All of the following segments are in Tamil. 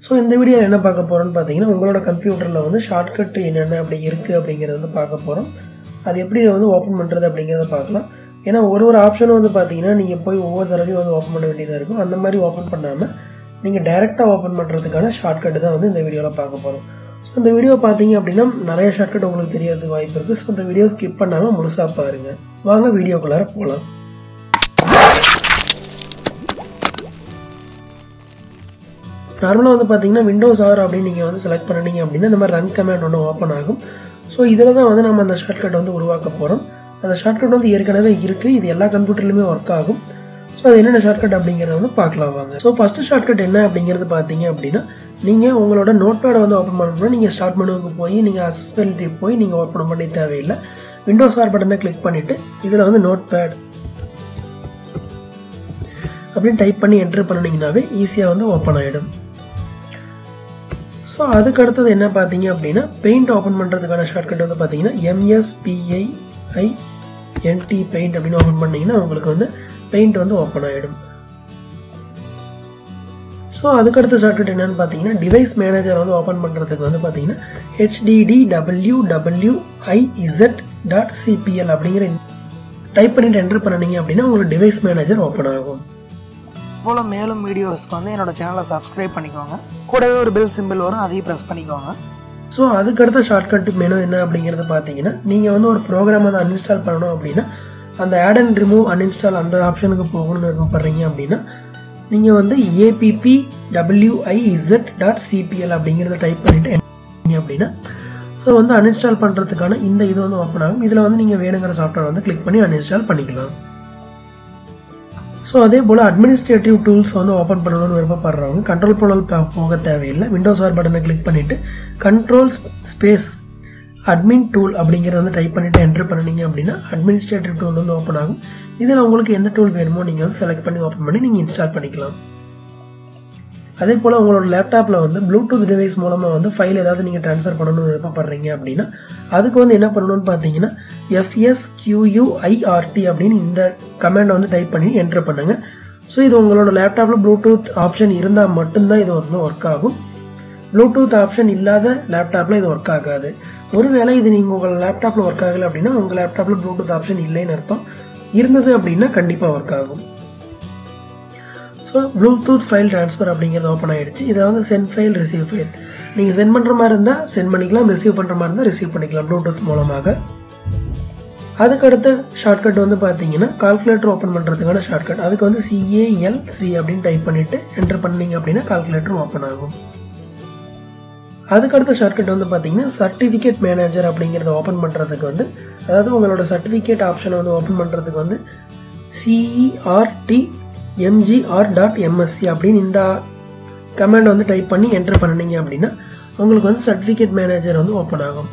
ஸோ இந்த வீடியோவில் என்ன பார்க்க போகிறோம்னு பார்த்தீங்கன்னா உங்களோட கம்ப்யூட்டரில் வந்து ஷார்ட்கட் என்னென்ன அப்படி இருக்குது அப்படிங்கிறத வந்து பார்க்க போகிறோம் அது எப்படி வந்து ஓப்பன் பண்ணுறது அப்படிங்கிறத பார்க்கலாம் ஏன்னா ஒரு ஒரு ஆப்ஷனும் வந்து பார்த்தீங்கன்னா நீங்கள் போய் ஒவ்வொரு தடவையும் வந்து ஓப்பன் பண்ண வேண்டியதாக இருக்கும் அந்த மாதிரி ஓப்பன் பண்ணாமல் நீங்கள் டைரெக்டாக ஓப்பன் பண்ணுறதுக்கான ஷார்ட்கட் தான் வந்து இந்த வீடியோவில் பார்க்க போகிறோம் ஸோ இந்த வீடியோ பார்த்தீங்க அப்படின்னா நிறைய ஷார்ட்கட் உங்களுக்கு தெரியறதுக்கு வாய்ப்பு இருக்குது ஸோ இந்த வீடியோ ஸ்கிப் பண்ணாமல் முழுசாக பாருங்கள் வாங்க வீடியோக்குள்ளார போகலாம் நார்மலாக வந்து பார்த்தீங்கன்னா விண்டோஸ் ஆர் அப்படின்னு நீங்கள் வந்து செலக்ட் பண்ணினீங்க அப்படின்னா இந்த மாதிரி ரன் கமேண்ட் ஒன்று ஓப்பன் ஆகும் ஸோ இதில் தான் வந்து நம்ம அந்த ஷார்ட்கட் வந்து உருவாக்க போகிறோம் அந்த ஷார்ட்கட் வந்து ஏற்கனவே இருக்குது இது எல்லா கம்ப்யூட்டர்லையுமே ஒர்க் ஆகும் ஸோ அது என்னென்ன ஷார்ட்கட் அப்படிங்கிறத வந்து பார்க்கலாம் வாங்க ஸோ ஃபஸ்ட்டு ஷார்ட்கட் என்ன அப்படிங்கிறது பார்த்தீங்க அப்படின்னா நீங்கள் உங்களோட நோட் பேடை வந்து ஓப்பன் பண்ணணும்னா நீங்கள் ஸ்டார்ட் மெனுவுக்கு போய் நீங்கள் அசஸ்பிலிட்டி போய் நீங்கள் ஓப்பன் பண்ணி தேவையில்லை விண்டோஸ் ஆர் பட்டனை கிளிக் பண்ணிவிட்டு இதில் வந்து நோட் பேட் அப்படின்னு டைப் பண்ணி என்ட்ரு பண்ணினீங்கனாவே ஈஸியாக வந்து ஓப்பன் ஆகிடும் ஸோ அதுக்கு அடுத்தது என்ன பார்த்தீங்க அப்படின்னா பெயிண்ட் ஓப்பன் பண்ணுறதுக்கான ஷார்ட்கட் வந்து பார்த்தீங்கன்னா எம்எஸ்பிஐஐ என்டி பெயிண்ட் அப்படின்னு ஓப்பன் பண்ணிங்கன்னா உங்களுக்கு வந்து பெயிண்ட் வந்து ஓப்பன் ஆகிடும் ஸோ அதுக்கடுத்த ஷார்ட்கட் என்னன்னு பார்த்தீங்கன்னா டிவைஸ் மேனேஜர் வந்து ஓப்பன் பண்ணுறதுக்கு வந்து பார்த்தீங்கன்னா HDD W W IZ dot CPL அப்படிங்கிற டைப் பண்ணிட்டு என்டர் பண்ணினீங்க அப்படின்னா உங்களுக்கு டிவைஸ் மேனேஜர் ஓப்பன் ஆகும் போல் மேலும் வீடியோஸ்க்கு வந்து என்னோட சேனலை சப்ஸ்கிரைப் பண்ணிக்கோங்க கூடவே ஒரு பெல் சிம்பிள் வரும் அதையும் ப்ரெஸ் பண்ணிக்கோங்க ஸோ அதுக்கடுத்த ஷார்ட்கட் மெனு என்ன அப்படிங்கிறது பார்த்தீங்கன்னா நீங்கள் வந்து ஒரு ப்ரோக்ராம் வந்து அன்இன்ஸ்டால் பண்ணணும் அப்படின்னா அந்த ஆட் அண்ட் ரிமூவ் அன்இன்ஸ்டால் அந்த ஆப்ஷனுக்கு போகணும்னு விருப்பப்படுறீங்க அப்படின்னா நீங்கள் வந்து ஏபிபி டபிள்யூஐஇசட் டாட் சிபிஎல் அப்படிங்கிறத டைப் பண்ணிட்டு அப்படின்னா ஸோ வந்து அன்இன்ஸ்டால் பண்ணுறதுக்கான இந்த இது வந்து ஓப்பன் ஆகும் இதில் வந்து நீங்கள் வேணுங்கிற சாஃப்ட்வேர் வந்து கிளிக் பண்ணி அன்இன்ஸ்டால் பண்ணிக்கலாம் ஸோ அதே போல் அட்மினிஸ்ட்ரேட்டிவ் டூல்ஸ் வந்து ஓப்பன் பண்ணணும்னு விருப்பப்படுறவங்க கண்ட்ரோல் பேனல் போக தேவையில்லை விண்டோஸ் ஆர் பட்டனை கிளிக் பண்ணிவிட்டு கண்ட்ரோல் ஸ்பேஸ் அட்மின் டூல் அப்படிங்கிறத வந்து டைப் பண்ணிவிட்டு என்ட்ரு பண்ணினீங்க அப்படின்னா அட்மினிஸ்ட்ரேட்டிவ் டூல் வந்து ஓப்பன் ஆகும் இதில் உங்களுக்கு எந்த டூல் வேணுமோ நீங்கள் வந்து செலக்ட் பண்ணி ஓப்பன் பண்ணி நீங்கள் இன்ஸ்டால் பண்ணிக்கலாம் அதே போல் உங்களோட லேப்டாப்பில் வந்து ப்ளூடூத் டிவைஸ் மூலமாக வந்து ஃபைல் ஏதாவது நீங்கள் ட்ரான்ஸ்ஃபர் பண்ணணும்னு விருப்பப்படுறீங்க அப்படின்னா அதுக்கு வந்து என்ன பண்ணணும்னு பார்த்தீங்கன்னா எஃப்எஸ்கியூயூஐஆர்டி அப்படின்னு இந்த கமெண்டை வந்து டைப் பண்ணி என்ட்ரு பண்ணுங்கள் ஸோ இது உங்களோட லேப்டாப்பில் ப்ளூடூத் ஆப்ஷன் இருந்தால் மட்டும்தான் இது வந்து ஒர்க் ஆகும் ப்ளூடூத் ஆப்ஷன் இல்லாத லேப்டாப்பில் இது ஒர்க் ஆகாது ஒருவேளை இது நீங்கள் உங்கள் லேப்டாப்பில் ஒர்க் ஆகலை அப்படின்னா உங்கள் லேப்டாப்பில் ப்ளூடூத் ஆப்ஷன் இல்லைன்னு அர்த்தம் இருந்தது அப்படின்னா கண்டிப்பாக ஒர்க் ஆகும் ஸோ ப்ளூடூத் ஃபைல் ட்ரான்ஸ்ஃபர் அப்படிங்கிறது ஓப்பன் ஆகிடுச்சு இதை வந்து சென்ட் ஃபைல் ரிசீவ் ஃபைல் நீங்கள் சென்ட் பண்ணுற மாதிரி இருந்தால் சென்ட் பண்ணிக்கலாம் ரிசீவ் பண்ணுற மாதிரி இருந்தால் ரிசீவ் பண்ணிக்கலாம் ப்ளூடூத் மூலமாக அதுக்கடுத்த ஷார்ட்கட் வந்து பார்த்தீங்கன்னா கால்குலேட்டர் ஓப்பன் பண்ணுறதுக்கான ஷார்ட்கட் அதுக்கு வந்து சிஏஎல்சி அப்படின்னு டைப் பண்ணிவிட்டு என்டர் பண்ணீங்க அப்படின்னா கால்குலேட்டர் ஓப்பன் ஆகும் அதுக்கடுத்த ஷார்ட்கட் வந்து பார்த்தீங்கன்னா சர்டிஃபிகேட் மேனேஜர் அப்படிங்கிறத ஓப்பன் பண்ணுறதுக்கு வந்து அதாவது உங்களோட சர்டிஃபிகேட் ஆப்ஷனை வந்து ஓப்பன் பண்ணுறதுக்கு வந்து சிஇஆர்டி எம்ஜிஆர் டாட் எம்எஸ்சி அப்படின்னு இந்த கமெண்ட் வந்து டைப் பண்ணி என்டர் பண்ணினீங்க அப்படின்னா உங்களுக்கு வந்து சர்டிஃபிகேட் மேனேஜர் வந்து ஓப்பன் ஆகும்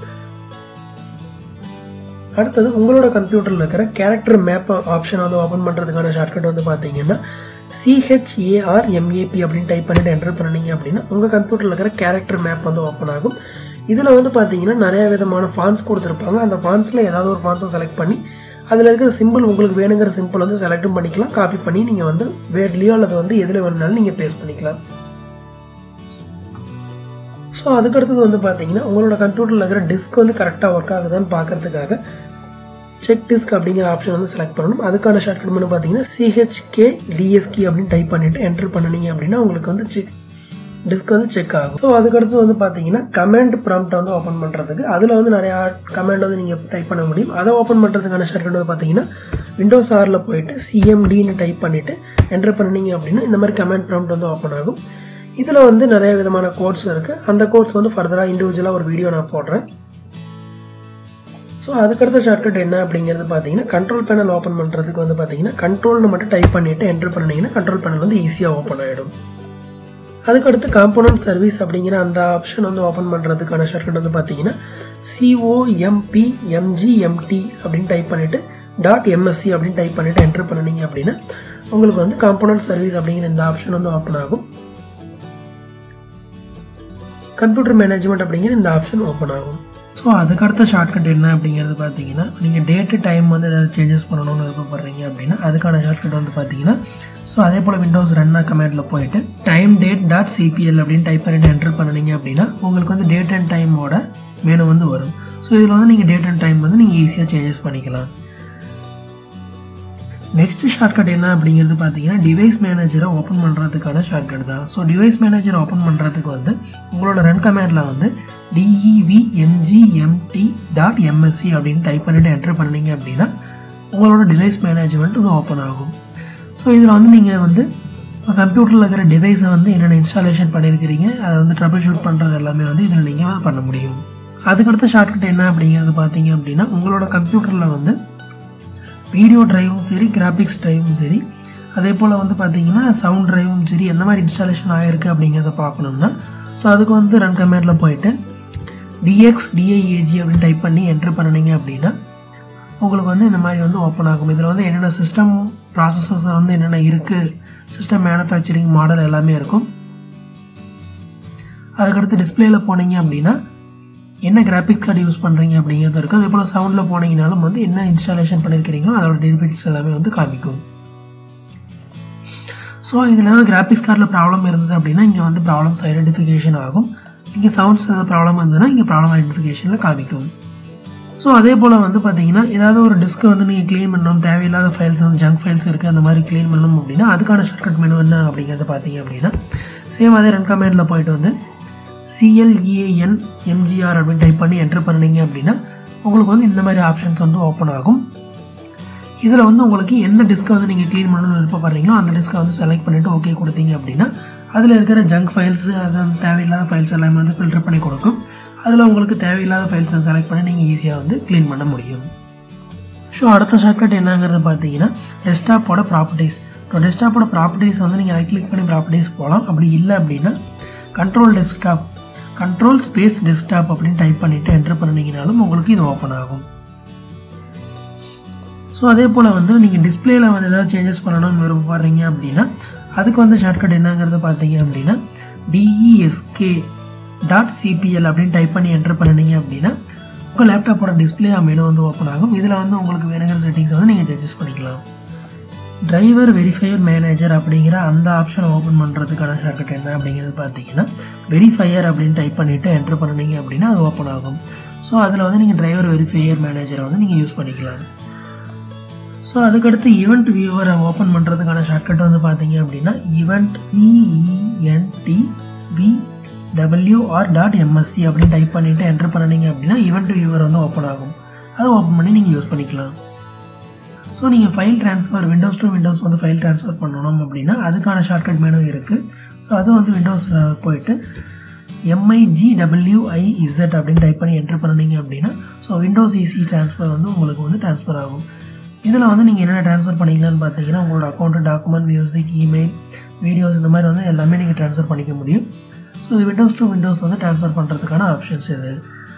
அடுத்தது உங்களோட கம்ப்யூட்டரில் இருக்கிற கேரக்டர் மேப் ஆப்ஷன் வந்து ஓப்பன் பண்ணுறதுக்கான ஷார்ட்கட் வந்து பார்த்தீங்கன்னா சிஹெச்ஏஆர் எம்ஏபி அப்படின்னு டைப் பண்ணிட்டு என்டர் பண்ணினீங்க அப்படின்னா உங்கள் கம்ப்யூட்டரில் இருக்கிற கேரக்டர் மேப் வந்து ஓப்பன் ஆகும் இதில் வந்து பார்த்தீங்கன்னா நிறைய விதமான ஃபான்ஸ் கொடுத்துருப்பாங்க அந்த ஃபான்ஸில் ஏதாவது ஒரு ஃபான்ஸை செலக்ட் பண்ணி அதில் இருக்கிற சிம்பிள் உங்களுக்கு வேணுங்கிற சிம்பிள் வந்து செலக்டும் பண்ணிக்கலாம் காப்பி பண்ணி நீங்கள் வந்து வேர்ட்லேயோ அல்லது வந்து எதில் வேணுனாலும் நீங்கள் பேஸ்ட் பண்ணிக்கலாம் ஸோ அதுக்கடுத்தது வந்து பார்த்தீங்கன்னா உங்களோட கம்ப்யூட்டரில் இருக்கிற டிஸ்க் வந்து கரெக்டாக ஒர்க் ஆகுதான்னு பார்க்கறதுக்காக செக் டிஸ்க் அப்படிங்கிற ஆப்ஷன் வந்து செலக்ட் பண்ணணும் அதுக்கான ஷார்ட்கட் மெனு பார்த்தீங்கன்னா சிஹெச்கே டிஎஸ்கி அப்படின்னு டைப் பண்ணிவிட்டு என்டர் பண்ணினீங்க அப்படின்னா உங்களுக்கு வந்து செக் டிஸ்க் வந்து செக் ஆகும் ஸோ அதுக்கடுத்து வந்து பார்த்தீங்கன்னா கமெண்ட் ப்ராம்ப்ட் வந்து ஓப்பன் பண்ணுறதுக்கு அதில் வந்து நிறையா கமெண்ட் வந்து நீங்கள் டைப் பண்ண முடியும் அதை ஓப்பன் பண்ணுறதுக்கான ஷார்ட்கட் வந்து பார்த்தீங்கன்னா விண்டோஸ் ஆரில் போயிட்டு சிஎம்டின்னு டைப் பண்ணிவிட்டு என்டர் பண்ணினீங்க அப்படின்னா இந்த மாதிரி கமெண்ட் ப்ராம்ப்ட் வந்து ஓப்பன் ஆகும் இதில் வந்து நிறைய விதமான கோட்ஸ் இருக்குது அந்த கோட்ஸ் வந்து ஃபர்தராக இண்டிவிஜுவலாக ஒரு வீடியோ நான் போடுறேன் ஸோ அதுக்கடுத்த ஷார்ட்கட் என்ன அப்படிங்கிறது பார்த்தீங்கன்னா கண்ட்ரோல் பேனல் ஓப்பன் பண்ணுறதுக்கு வந்து பார்த்தீங்கன்னா கண்ட்ரோல்னு மட்டும் டைப் பண்ணிவிட்டு என்டர் பண்ணிங்கன்னா கண்ட்ரோல் பேனல் வந்து ஈஸியாக ஓப்பன் ஆகிடும் அதுக்கடுத்து காம்போனன்ட் சர்வீஸ் அப்படிங்கிற அந்த ஆப்ஷன் வந்து ஓப்பன் பண்ணுறதுக்கான ஷார்ட்கட் வந்து பார்த்தீங்கன்னா சிஓஎம்பி எம்ஜிஎம்டி அப்படின்னு டைப் பண்ணிவிட்டு டாட் எம்எஸ்சி அப்படின்னு டைப் பண்ணிவிட்டு என்டர் பண்ணினீங்க அப்படின்னா உங்களுக்கு வந்து காம்போனன்ட் சர்வீஸ் அப்படிங்கிற இந்த ஆப்ஷன் வந்து ஓப்பன் ஆகும் கம்ப்யூட்டர் மேனேஜ்மெண்ட் அப்படிங்கிற இந்த ஆப்ஷன் ஓப்பன் ஆகும் ஸோ அதுக்கடுத்த ஷார்ட்கட் என்ன அப்படிங்கிறது பார்த்தீங்கன்னா நீங்கள் டேட்டு டைம் வந்து ஏதாவது சேஞ்சஸ் பண்ணணும்னு விருப்பப்படுறீங்க அப்படின்னா அதுக்கான ஷார்ட்கட் வந்து பார்த்தீங்கன்னா ஸோ அதே போல் விண்டோஸ் ரன்னா கமெண்டில் போயிட்டு டைம் டேட் டாட் சிபிஎல் அப்படின்னு டைப் பண்ணிட்டு என்டர் பண்ணினீங்க அப்படின்னா உங்களுக்கு வந்து டேட் அண்ட் டைமோட மெனு வந்து வரும் ஸோ இதில் வந்து நீங்கள் டேட் அண்ட் டைம் வந்து நீங்கள் ஈஸியாக சேஞ்சஸ் பண்ணிக்கலாம் நெக்ஸ்ட் ஷார்ட்கட் என்ன அப்படிங்கிறது பார்த்தீங்கன்னா டிவைஸ் மேனேஜரை ஓப்பன் பண்ணுறதுக்கான ஷார்ட்கட் தான் ஸோ டிவைஸ் மேனேஜரை ஓப்பன் பண்ணுறதுக்கு வந்து உங்களோட ரன் கமேண்டில் வந்து டிஇவிஎம்ஜிஎம்டி டாட் எம்எஸ்சி அப்படின்னு டைப் பண்ணிவிட்டு என்டர் பண்ணீங்க அப்படின்னா உங்களோட டிவைஸ் மேனேஜ்மெண்ட் இது ஓப்பன் ஆகும் ஸோ இதில் வந்து நீங்கள் வந்து கம்ப்யூட்டரில் இருக்கிற டிவைஸை வந்து என்னென்ன இன்ஸ்டாலேஷன் பண்ணியிருக்கிறீங்க அதை வந்து ட்ரபிள் ஷூட் பண்ணுறது எல்லாமே வந்து இதில் நீங்கள் பண்ண முடியும் அதுக்கடுத்த ஷார்ட்கட் என்ன அப்படிங்கிறது பார்த்தீங்க அப்படின்னா உங்களோட கம்ப்யூட்டரில் வந்து வீடியோ டிரைவும் சரி கிராஃபிக்ஸ் டிரைவும் சரி அதே போல் வந்து பார்த்தீங்கன்னா சவுண்ட் டிரைவும் சரி எந்த மாதிரி இன்ஸ்டாலேஷன் ஆகிருக்கு அப்படிங்கிறத பார்க்கணும்னா ஸோ அதுக்கு வந்து ரன் கமேண்டில் போயிட்டு டிஎக்ஸ் டிஐஏஜி அப்படின்னு டைப் பண்ணி என்ட்ரு பண்ணினீங்க அப்படின்னா உங்களுக்கு வந்து இந்த மாதிரி வந்து ஓப்பன் ஆகும் இதில் வந்து என்னென்ன சிஸ்டம் ப்ராசஸஸ் வந்து என்னென்ன இருக்குது சிஸ்டம் மேனுஃபேக்சரிங் மாடல் எல்லாமே இருக்கும் அதுக்கடுத்து டிஸ்பிளேயில் போனீங்க அப்படின்னா என்ன கிராஃபிக்ஸ் கார்டு யூஸ் பண்ணுறீங்க அப்படிங்கிறது இருக்குது அதே போல் சவுண்டில் போனீங்கனாலும் வந்து என்ன இன்ஸ்டாலேஷன் பண்ணியிருக்கிறீங்களோ அதோட டெனிஃபிட்ஸ் எல்லாமே வந்து காமிக்கும் ஸோ இதில் ஏதாவது கிராஃபிக்ஸ் கார்டில் ப்ராப்ளம் இருந்தது அப்படின்னா இங்கே வந்து ப்ராப்ளம்ஸ் ஐடென்டிஃபிகேஷன் ஆகும் இங்கே சவுண்ட்ஸ் ஏதாவது ப்ராப்ளம் இருந்ததுன்னா இங்கே ப்ராப்ளம் ஐடென்டிஃபிகேஷனில் காமிக்கும் ஸோ அதே போல் வந்து பார்த்தீங்கன்னா ஏதாவது ஒரு டிஸ்க்கை வந்து நீங்கள் க்ளீன் பண்ணணும் தேவையில்லாத ஃபைல்ஸ் வந்து ஜங்க் ஃபைல்ஸ் இருக்குது அந்த மாதிரி க்ளீன் பண்ணணும் அப்படின்னா அதுக்கான ஷார்ட்கட் மெனு என்ன அப்படிங்கிறத பார்த்தீங்க அப்படின்னா சேம் அதே ரன் கமெண்டில் போயிட்டு வந்து சிஎல்இஏஎன் எம்ஜிஆர் அப்படின்னு டைப் பண்ணி என்டர் பண்ணீங்க அப்படின்னா உங்களுக்கு வந்து இந்த மாதிரி ஆப்ஷன்ஸ் வந்து ஓப்பன் ஆகும் இதில் வந்து உங்களுக்கு என்ன டிஸ்க்கை வந்து நீங்கள் க்ளீன் பண்ணணும்னு விருப்பப்படுறீங்களோ அந்த டிஸ்க்கை வந்து செலக்ட் பண்ணிவிட்டு ஓகே கொடுத்தீங்க அப்படின்னா அதில் இருக்கிற ஜங்க் ஃபைல்ஸ் அது வந்து தேவையில்லாத ஃபைல்ஸ் எல்லாமே வந்து ஃபில்டர் பண்ணி கொடுக்கும் அதில் உங்களுக்கு தேவையில்லாத ஃபைல்ஸை செலக்ட் பண்ணி நீங்கள் ஈஸியாக வந்து க்ளீன் பண்ண முடியும் ஸோ அடுத்த ஷார்ட்கட் என்னங்கிறது பார்த்தீங்கன்னா டெஸ்க்டாப்போட ப்ராப்பர்ட்டிஸ் ஸோ டெஸ்க்டாப்போட ப்ராப்பர்ட்டிஸ் வந்து நீங்கள் ரைட் கிளிக் பண்ணி ப்ராப்பர்ட்டிஸ் போகலாம் அப்படி இல்லை அப்படின்னா control desktop control space desktop அப்படின்னு டைப் பண்ணிவிட்டு என்டர் பண்ணிங்கனாலும் உங்களுக்கு இது ஓப்பன் ஆகும் ஸோ அதே போல் வந்து நீங்கள் டிஸ்பிளேயில் வந்து ஏதாவது சேஞ்சஸ் பண்ணணும்னு விருப்பப்படுறீங்க அப்படின்னா அதுக்கு வந்து ஷார்ட்கட் என்னங்கிறது பார்த்தீங்க அப்படின்னா டிஇஎஸ்கே டாட் சிபிஎல் அப்படின்னு டைப் பண்ணி என்டர் பண்ணினீங்க அப்படின்னா உங்கள் லேப்டாப்போட டிஸ்பிளே மெனு வந்து ஓப்பன் ஆகும் இதில் வந்து உங்களுக்கு வேணுங்கிற செட்டிங்ஸ் வந்து நீங்கள் சேஞ்சஸ் பண்ணிக்கலாம் டிரைவர் வெரிஃபையர் மேனேஜர் அப்படிங்கிற அந்த ஆப்ஷனை ஓப்பன் பண்ணுறதுக்கான ஷார்ட்கட் என்ன அப்படிங்கிறது பார்த்தீங்கன்னா வெரிஃபையர் அப்படின்னு டைப் பண்ணிவிட்டு என்டர் பண்ணினீங்க அப்படின்னா அது ஓப்பன் ஆகும் ஸோ அதில் வந்து நீங்கள் டிரைவர் வெரிஃபையர் மேனேஜரை வந்து நீங்கள் யூஸ் பண்ணிக்கலாம் ஸோ அதுக்கடுத்து ஈவெண்ட் வியூவரை ஓப்பன் பண்ணுறதுக்கான ஷார்ட்கட் வந்து பார்த்தீங்க அப்படின்னா event VENT V WR dot MSC அப்படின்னு டைப் பண்ணிவிட்டு என்டர் பண்ணினீங்க அப்படின்னா ஈவெண்ட் வியூவர் வந்து ஓப்பன் ஆகும் அதை ஓப்பன் பண்ணி நீங்கள் யூஸ் பண்ணிக்கலாம் ஸோ நீங்கள் file transfer Windows to Windows வந்து ஃபைல் ட்ரான்ஸ்ஃபர் பண்ணணும் அப்படின்னா அதுக்கான ஷார்ட்கட் மெனு இருக்குது ஸோ அது வந்து விண்டோஸ் போயிட்டு எம்ஐஜிடபிள்யூஐஇசட் அப்படின்னு டைப் பண்ணி என்டர் பண்ணினீங்க அப்படின்னா ஸோ விண்டோஸ் ஈஸி ட்ரான்ஸ்ஃபர் வந்து உங்களுக்கு வந்து ட்ரான்ஸ்ஃபர் ஆகும் இதில் வந்து நீங்கள் என்னென்ன ட்ரான்ஸ்ஃபர் பண்ணிக்கலாம்னு பார்த்தீங்கன்னா உங்களோட account document music email videos இந்த மாதிரி வந்து எல்லாமே நீங்கள் ட்ரான்ஸ்ஃபர் பண்ணிக்க முடியும் ஸோ இது விண்டோஸ் டு விண்டோஸ் வந்து ட்ரான்ஸ்ஃபர் பண்ணுறதுக்கான ஆப்ஷன்ஸ் இது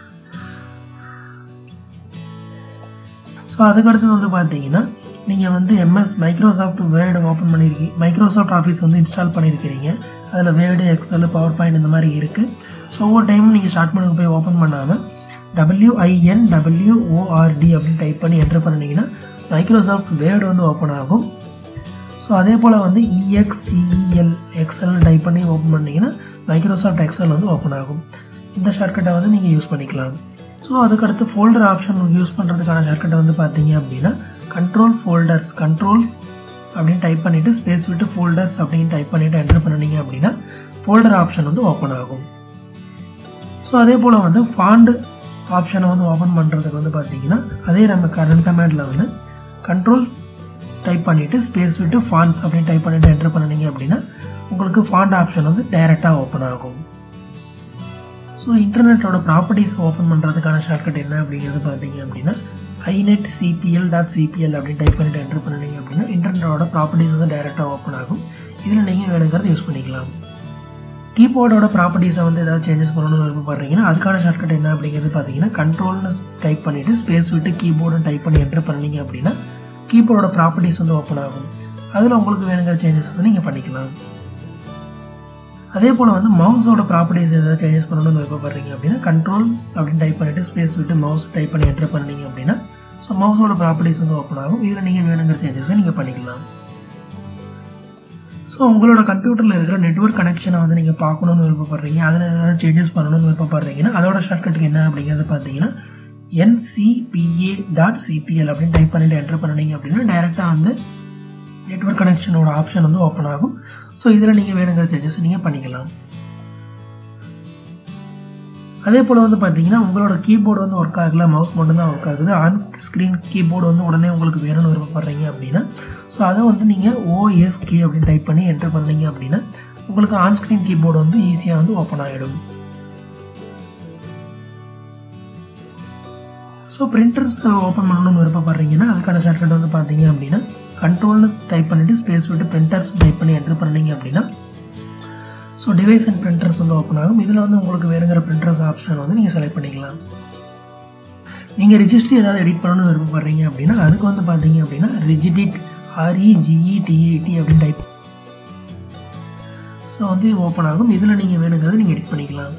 ஸோ அதுக்கடுத்து வந்து பார்த்தீங்கன்னா நீங்கள் வந்து எம்எஸ் மைக்ரோசாஃப்ட் வேர்டு ஓப்பன் பண்ணியிருக்கீங்க மைக்ரோசாஃப்ட் ஆஃபீஸ் வந்து இன்ஸ்டால் பண்ணியிருக்கிறீங்க அதில் வேர்டு எக்ஸல் பவர் பாயிண்ட் இந்த மாதிரி இருக்குது ஸோ ஒவ்வொரு டைமும் நீங்கள் ஸ்டார்ட் பண்ணி போய் ஓப்பன் பண்ணாமல் டபிள்யூஐஎன் டபிள்யூஓஆர்டி அப்படின்னு டைப் பண்ணி என்டர் பண்ணிங்கன்னா மைக்ரோசாஃப்ட் வேர்டு வந்து ஓப்பன் ஆகும் ஸோ அதே போல் வந்து இஎக்ஸ்இஎல் எக்ஸல்னு டைப் பண்ணி ஓப்பன் பண்ணிங்கன்னா மைக்ரோசாஃப்ட் எக்ஸல் வந்து ஓப்பன் ஆகும் இந்த ஷார்ட்கட்டை வந்து நீங்கள் யூஸ் பண்ணிக்கலாம் ஸோ அதுக்கடுத்து ஃபோல்டர் ஆப்ஷன் யூஸ் பண்ணுறதுக்கான ஷார்ட்கட்டை வந்து பார்த்தீங்க அப்படின்னா கண்ட்ரோல் ஃபோல்டர்ஸ் கண்ட்ரோல் அப்படின்னு டைப் பண்ணிவிட்டு ஸ்பேஸ் விட்டு ஃபோல்டர்ஸ் அப்படின்னு டைப் பண்ணிவிட்டு என்டர் பண்ணினீங்க அப்படின்னா ஃபோல்டர் ஆப்ஷன் வந்து ஓப்பன் ஆகும் ஸோ அதே போல் வந்து ஃபாண்டு ஆப்ஷனை வந்து ஓப்பன் பண்ணுறதுக்கு வந்து பார்த்தீங்கன்னா அதே நம்ம கரண்ட் கமெண்டில் வந்து கண்ட்ரோல் டைப் பண்ணிவிட்டு ஸ்பேஸ் விட்டு ஃபான்ஸ் அப்படின்னு டைப் பண்ணிவிட்டு என்டர் பண்ணினீங்க அப்படின்னா உங்களுக்கு ஃபாண்ட் ஆப்ஷன் வந்து டைரெக்டாக ஓப்பன் ஆகும் ஸோ இன்டர்நெட்டோட ப்ராப்பர்ட்டிஸ் ஓப்பன் பண்ணுறதுக்கான ஷார்ட்கட் என்ன அப்படிங்கிறது பார்த்தீங்க அப்படின்னா ஐநெட் சிபிஎல் டாட் சிபிஎல் அப்படின்னு டைப் பண்ணிட்டு என்டர் பண்ணிங்க அப்படின்னா இன்டர்நெட்டோட ப்ராப்பர்ட்டிஸ் வந்து டைரெக்டாக ஓப்பன் ஆகும் இதில் நீங்கள் வேணுங்கிறத யூஸ் பண்ணிக்கலாம் கீபோர்டோட ப்ராப்பர்ட்டிஸை வந்து ஏதாவது சேஞ்சஸ் பண்ணணும்னு விருப்பப்படுறீங்கன்னா அதுக்கான ஷார்ட்கட் என்ன அப்படிங்கிறது பார்த்தீங்கன்னா கண்ட்ரோல்னு டைப் பண்ணிவிட்டு ஸ்பேஸ் விட்டு கீபோர்டு டைப் பண்ணி என்டர் பண்ணீங்க அப்படின்னா கீபோர்டோட ப்ராப்பர்ட்டிஸ் வந்து ஓப்பன் ஆகும் அதில் உங்களுக்கு வேணுங்கிற சேஞ்சஸ் வந்து நீங்கள் பண்ணிக்கலாம் அதே போல் வந்து மவுஸோட ப்ராப்பர்ட்டிஸ் ஏதாவது சேஞ்சஸ் பண்ணணும்னு விருப்பப்படுறீங்க அப்படின்னா கண்ட்ரோல் அப்படின்னு டைப் பண்ணிவிட்டு ஸ்பேஸ் விட்டு மவுஸ் டைப் பண்ணி என்டர் பண்ணீங்க அப்படின்னா ஸோ மவுஸோட ப்ராப்பர்ட்டிஸ் வந்து ஓப்பன் ஆகும் இதில் நீங்கள் வேணுங்கிற சேஞ்சஸை நீங்கள் பண்ணிக்கலாம் ஸோ உங்களோட கம்ப்யூட்டரில் இருக்கிற நெட்ஒர்க் கனெக்ஷனை வந்து நீங்கள் பார்க்கணுன்னு விருப்பப்படுறீங்க அதில் ஏதாவது சேஞ்சஸ் பண்ணணும்னு விருப்பப்படுறீங்கன்னா அதோட ஷார்ட்கட்டுக்கு என்ன அப்படிங்கிறது பார்த்தீங்கன்னா என்சிபிஏ டாட் சிபிஎல் அப்படின்னு டைப் பண்ணிட்டு என்டர் பண்ணீங்க அப்படின்னா டைரெக்டாக வந்து நெட்ஒர்க் கனெக்ஷனோட ஆப்ஷன் வந்து ஓப்பன் ஆகும் ஸோ இதில் நீங்கள் வேணுங்கிற சேஞ்சஸ் நீங்கள் பண்ணிக்கலாம் அதே போல் வந்து பார்த்தீங்கன்னா உங்களோட கீபோர்டு வந்து ஒர்க் ஆகல மவுஸ் மட்டும் தான் ஒர்க் ஆகுது ஆன் ஸ்க்ரீன் கீபோர்டு வந்து உடனே உங்களுக்கு வேணும்னு விருப்பப்படுறீங்க அப்படின்னா ஸோ அதை வந்து நீங்கள் ஓஎஸ்கே அப்படின்னு டைப் பண்ணி என்டர் பண்ணீங்க அப்படின்னா உங்களுக்கு ஆன் ஸ்க்ரீன் கீபோர்டு வந்து ஈஸியாக வந்து ஓப்பன் ஆகிடும் ஸோ பிரிண்டர்ஸ் ஓப்பன் பண்ணணும்னு விருப்பப்படுறீங்கன்னா அதுக்கான ஷார்ட்கட் வந்து பார்த்தீங்க அப்படின்னா கண்ட்ரோல்னு டைப் பண்ணிவிட்டு ஸ்பேஸ் விட்டு பிரிண்டர்ஸ் டைப் பண்ணி என்டர் பண்ணீங்க அப்படின்னா ஸோ டிவைஸ் அண்ட் பிரிண்டர்ஸ் வந்து ஓப்பன் ஆகும் இதில் வந்து உங்களுக்கு வேணுங்கிற பிரிண்டர்ஸ் ஆப்ஷன் வந்து நீங்கள் செலக்ட் பண்ணிக்கலாம் நீங்கள் ரிஜிஸ்ட்ரி ஏதாவது எடிட் பண்ணணும்னு விருப்பப்படுறீங்க அப்படின்னா அதுக்கு வந்து பார்த்தீங்க அப்படின்னா ரிஜிடிட் ஆர்இஜிஇடிஏடி அப்படின்னு டைப் ஸோ வந்து ஓப்பன் ஆகும் இதில் நீங்கள் வேணுங்கிறத நீங்கள் எடிட் பண்ணிக்கலாம்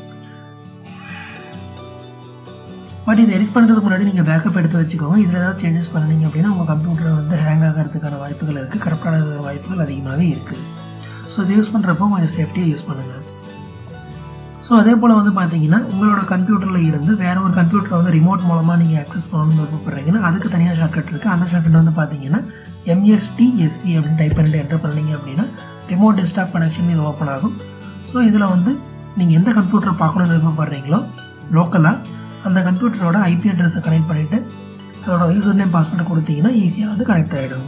பட் இதை எடிட் பண்ணுறதுக்கு முன்னாடி நீங்கள் பேக்கப் எடுத்து வச்சுக்கோங்க இதில் ஏதாவது சேஞ்சஸ் பண்ணீங்க அப்படின்னா உங்கள் கம்ப்யூட்டர் வந்து ஹேங் ஆகிறதுக்கான வாய்ப்புகள் இருக்குது கரெக்டான வாய்ப்புகள் அதிகமாகவே இருக்குது ஸோ இது யூஸ் பண்ணுறப்போ கொஞ்சம் சேஃப்டியாக யூஸ் பண்ணுங்கள் ஸோ அதே போல் வந்து பார்த்தீங்கன்னா உங்களோட கம்ப்யூட்டரில் இருந்து வேறு ஒரு கம்ப்யூட்டரை வந்து ரிமோட் மூலமாக நீங்கள் ஆக்சஸ் பண்ணணும்னு விருப்பப்படுறீங்கன்னா அதுக்கு தனியாக ஷார்ட்கட் இருக்குது அந்த ஷார்ட்கட் வந்து பார்த்தீங்கன்னா எம்எஸ்டிஎஸ்சி அப்படின்னு டைப் பண்ணிட்டு என்டர் பண்ணீங்க அப்படின்னா ரிமோட் டெஸ்க்டாப் கனெக்ஷன் இது ஓப்பன் ஆகும் ஸோ இதில் வந்து நீங்கள் எந்த கம்ப்யூட்டரை பார்க்கணும்னு விருப்பப்படுறீங்களோ லோக்கலாக அந்த கம்ப்யூட்டரோட ஐபி அட்ரஸை கனெக்ட் பண்ணிவிட்டு அதோட யூசர் நேம் பாஸ்வேர்டை கொடுத்தீங்கன்னா ஈஸியாக வந்து கனெக்ட் ஆகிடும்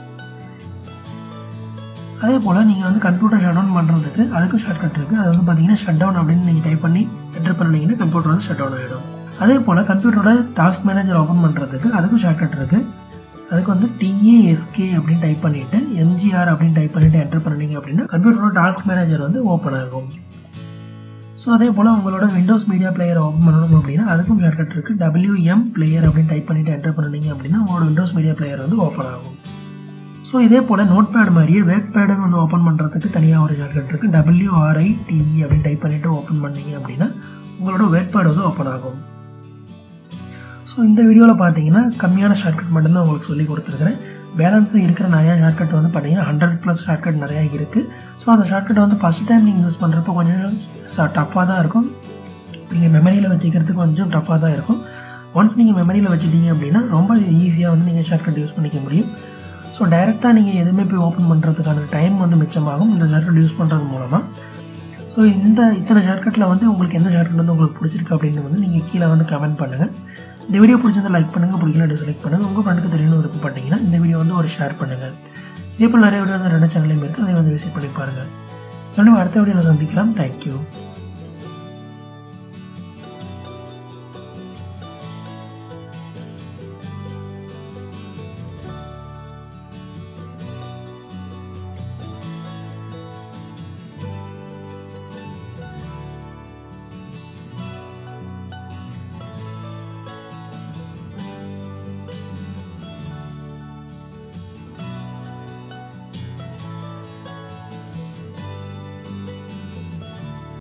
அதே போல் நீங்கள் வந்து கம்ப்யூட்டர் ஷட் டவுன் பண்ணுறதுக்கு அதுக்கும் ஷார்ட்கட் இருக்குது அது வந்து பார்த்தீங்கன்னா ஷட் டவுன் அப்படின்னு நீங்கள் டைப் பண்ணி என்டர் பண்ணீங்கன்னா கம்ப்யூட்டர் வந்து ஷட் டவுன் ஆகிடும் அதே போல் கம்ப்யூட்டரோட டாஸ்க் மேனேஜர் ஓப்பன் பண்ணுறதுக்கு அதுக்கும் ஷார்ட்கட் இருக்குது அதுக்கு வந்து டிஏஎஸ்கே அப்படின்னு டைப் பண்ணிவிட்டு எம்ஜிஆர் அப்படின்னு டைப் பண்ணிவிட்டு என்டர் பண்ணீங்க அப்படின்னா கம்ப்யூட்டரோட டாஸ்க் மேனேஜர் வந்து ஓப்பன் ஆகும் ஸோ அதே போல் உங்களோட விண்டோஸ் மீடியா பிளேயர் ஓப்பன் பண்ணணும் அப்படின்னா அதுக்கும் ஷார்ட்கட் இருக்குது டபிள்யூஎம் பிளேயர் அப்படின்னு டைப் பண்ணிவிட்டு என்டர் பண்ணீங்க அப்படின்னா உங்களோட விண்டோஸ் மீடியா பிளேயர் வந்து ஓப்பன் ஆகும் ஸோ இதே போல் நோட் பேட் மாதிரியே வேட் பேடும் வந்து ஓப்பன் பண்ணுறதுக்கு தனியாக ஒரு ஷார்ட்கட் இருக்குது டபிள்யூஆர்ஐடிஇ அப்படின்னு டைப் பண்ணிவிட்டு ஓப்பன் பண்ணீங்க அப்படின்னா உங்களோட வேட் பேட் வந்து ஓப்பன் ஆகும் ஸோ இந்த வீடியோவில் பார்த்தீங்கன்னா கம்மியான ஷார்ட்கட் மட்டும்தான் உங்களுக்கு சொல்லி கொடுத்துருக்குறேன் பேலன்ஸ் இருக்கிற நிறையா ஷார்ட்கட் வந்து பார்த்தீங்கன்னா ஹண்ட்ரட் ப்ளஸ் ஷார்ட்கட் நிறையா இருக்குது ஸோ அந்த ஷார்ட்கட் வந்து ஃபஸ்ட் டைம் நீங்கள் யூஸ் பண்ணுறப்போ கொஞ்சம் டஃப்பாக தான் இருக்கும் நீங்கள் மெமரியில் வச்சுக்கிறதுக்கு கொஞ்சம் டஃப்பாக தான் இருக்கும் ஒன்ஸ் நீங்கள் மெமரியில் வச்சுட்டீங்க அப்படின்னா ரொம்ப ஈஸியாக வந்து நீங்கள் ஷார்ட்கட் யூஸ் பண்ணிக்க முடியும் ஸோ டைரெக்டாக நீங்கள் எதுவுமே போய் ஓப்பன் பண்ணுறதுக்கான டைம் வந்து மிச்சமாகும் இந்த ஷார்ட்கட் யூஸ் பண்ணுறது மூலமாக ஸோ இந்த இத்தனை ஷார்ட்கட்டில் வந்து உங்களுக்கு எந்த ஷார்ட்கட் வந்து உங்களுக்கு பிடிச்சிருக்கு அப்படின்னு வந்து நீங்கள் கீழே வந்து கமெண்ட் பண்ணுங்கள் இந்த வீடியோ பிடிச்சிருந்தா லைக் பண்ணுங்கள் பிடிக்கல டிஸ்லைக் பண்ணுங்கள் உங்கள் ஃப்ரெண்டுக்கு தெரியணும் விருப்பப்பட்டீங்கன்னா இந்த வீடியோ வந்து ஒரு ஷேர் பண்ணுங்கள் இதே போல் நிறைய வீடியோ வந்து ரெண்டு சேனல்லையும் இருக்குது அதை வந்து விசிட் பண்ணி பாருங்கள் மீண்டும் அடுத்த வீடியோவில் சந்திக்கலாம் தேங்க்யூ